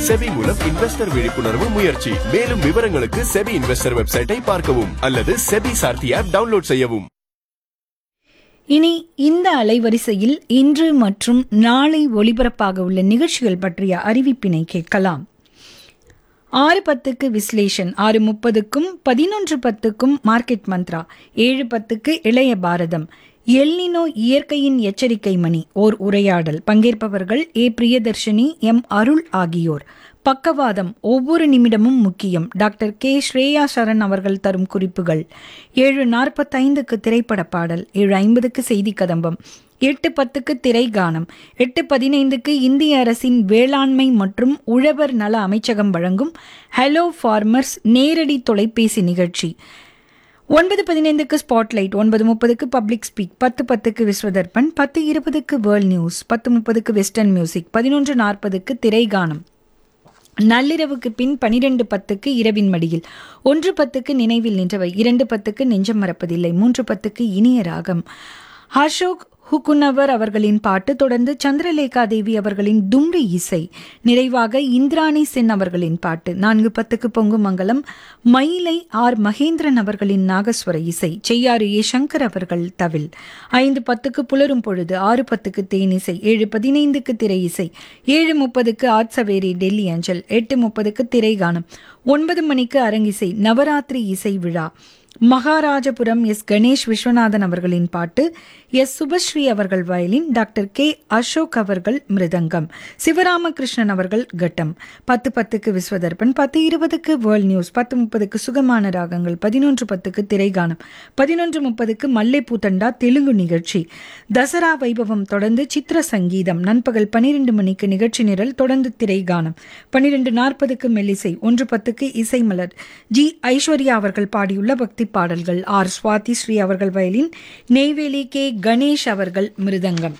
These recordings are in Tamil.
செபி மூலம் இன்வெஸ்டர் விழிப்புணர்வு முயற்சி மேலும் விவரங்களுக்கு செபி இன்வெஸ்டர் வெப்சைட்டை பார்க்கவும் அல்லது செபி சார்த்தி ஆப் டவுன்லோட் செய்யவும் இனி இந்த அலைவரிசையில் இன்று மற்றும் நாளை ஒளிபரப்பாக உள்ள நிகழ்ச்சிகள் பற்றிய அறிவிப்பினை கேட்கலாம் ஆறு பத்துக்கு விஸ்லேஷன் ஆறு முப்பதுக்கும் பதினொன்று பத்துக்கும் மார்க்கெட் மந்த்ரா ஏழு பத்துக்கு இளைய பாரதம் எல்னினோ இயற்கையின் எச்சரிக்கை மணி ஓர் உரையாடல் பங்கேற்பவர்கள் ஏ பிரியதர்ஷினி எம் அருள் ஆகியோர் பக்கவாதம் ஒவ்வொரு நிமிடமும் முக்கியம் டாக்டர் கே ஸ்ரேயா சரண் அவர்கள் தரும் குறிப்புகள் ஏழு நாற்பத்தைந்துக்கு திரைப்பட பாடல் ஏழு ஐம்பதுக்கு செய்தி கதம்பம் எட்டு பத்துக்கு திரைகானம் எட்டு பதினைந்துக்கு இந்திய அரசின் வேளாண்மை மற்றும் உழவர் நல அமைச்சகம் வழங்கும் ஹலோ ஃபார்மர்ஸ் நேரடி தொலைபேசி நிகழ்ச்சி ஒன்பது பதினைந்துக்கு ஸ்பாட்லைட் ஒன்பது முப்பதுக்கு பப்ளிக் ஸ்பீக் பத்து பத்துக்கு விஸ்வதர்பன் பத்து இருபதுக்கு வேர்ல்ட் நியூஸ் பத்து முப்பதுக்கு வெஸ்டர்ன் மியூசிக் பதினொன்று நாற்பதுக்கு திரைகானம் நள்ளிரவுக்கு பின் பனிரெண்டு பத்துக்கு இரவின் மடியில் ஒன்று பத்துக்கு நினைவில் நின்றவை இரண்டு பத்துக்கு நெஞ்சம் மறப்பதில்லை மூன்று பத்துக்கு இனிய ராகம் அசோக் ஹுகுனவர் அவர்களின் பாட்டு தொடர்ந்து சந்திரலேகா தேவி அவர்களின் தும்ரி இசை நிறைவாக இந்திராணி சென் அவர்களின் பாட்டு நான்கு பத்துக்கு பொங்கு மங்கலம் மயிலை ஆர் மகேந்திரன் அவர்களின் நாகஸ்வர இசை செய்யாறு ஏ சங்கர் அவர்கள் தவில் ஐந்து பத்துக்கு புலரும் பொழுது ஆறு பத்துக்கு தேனிசை ஏழு பதினைந்துக்கு திரை இசை ஏழு முப்பதுக்கு ஆட்சவேரி டெல்லி அஞ்சல் எட்டு முப்பதுக்கு திரைகானம் ஒன்பது மணிக்கு அரங்கிசை நவராத்திரி இசை விழா மகாராஜபுரம் எஸ் கணேஷ் விஸ்வநாதன் அவர்களின் பாட்டு எஸ் சுபஸ்ரீ அவர்கள் வயலின் டாக்டர் கே அசோக் அவர்கள் மிருதங்கம் சிவராமகிருஷ்ணன் அவர்கள் கட்டம் பத்து பத்துக்கு விஸ்வதர்பன் பத்து இருபதுக்கு வேர்ல்ட் நியூஸ் பத்து முப்பதுக்கு சுகமான ராகங்கள் பதினொன்று பத்துக்கு திரைகானம் பதினொன்று முப்பதுக்கு மல்லைப்பூத்தண்டா தெலுங்கு நிகழ்ச்சி தசரா வைபவம் தொடர்ந்து சித்திர சங்கீதம் நண்பகல் பனிரெண்டு மணிக்கு நிகழ்ச்சி நிரல் தொடர்ந்து திரைகானம் பனிரெண்டு நாற்பதுக்கு மெல்லிசை ஒன்று பத்துக்கு இசை மலர் ஜி ஐஸ்வர்யா அவர்கள் பாடியுள்ள பக்தி பாடல்கள் ஆர் சுவாதி ஸ்ரீ அவர்கள் வயலின் நெய்வேலி கே கணேஷ் அவர்கள் மிருதங்கம்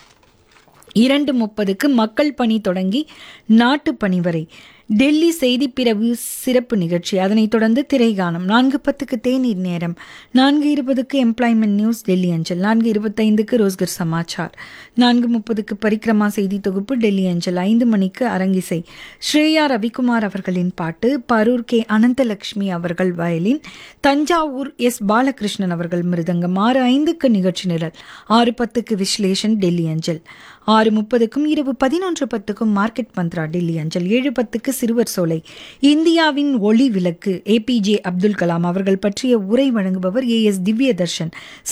இரண்டு முப்பதுக்கு மக்கள் பணி தொடங்கி நாட்டு பணி வரை டெல்லி செய்தி பிரிவு சிறப்பு நிகழ்ச்சி அதனைத் தொடர்ந்து திரைகானம் நான்கு பத்துக்கு தேநீர் நேரம் நான்கு இருபதுக்கு எம்ப்ளாய்மெண்ட் நியூஸ் டெல்லி அஞ்சல் நான்கு இருபத்தைந்துக்கு ரோஸ்கர் சமாச்சார் நான்கு முப்பதுக்கு பரிக்ரமா செய்தி தொகுப்பு டெல்லி அஞ்சல் ஐந்து மணிக்கு அரங்கிசை ஸ்ரேயா ரவிக்குமார் அவர்களின் பாட்டு பரூர் கே அனந்தலட்சுமி அவர்கள் வயலின் தஞ்சாவூர் எஸ் பாலகிருஷ்ணன் அவர்கள் மிருதங்கம் ஆறு ஐந்துக்கு நிகழ்ச்சி நிரல் ஆறு பத்துக்கு விஸ்லேஷன் டெல்லி அஞ்சல் ஆறு முப்பதுக்கும் இரவு பதினொன்று பத்துக்கும் மார்க்கெட் மந்த்ரா டெல்லி அஞ்சல் ஏழு பத்துக்கு சிறுவர் சோலை இந்தியாவின் ஒளி விளக்கு ஏபிஜே அப்துல் கலாம் அவர்கள் பற்றிய உரை வழங்குபவர் ஏ எஸ் திவ்யதர்ஷன்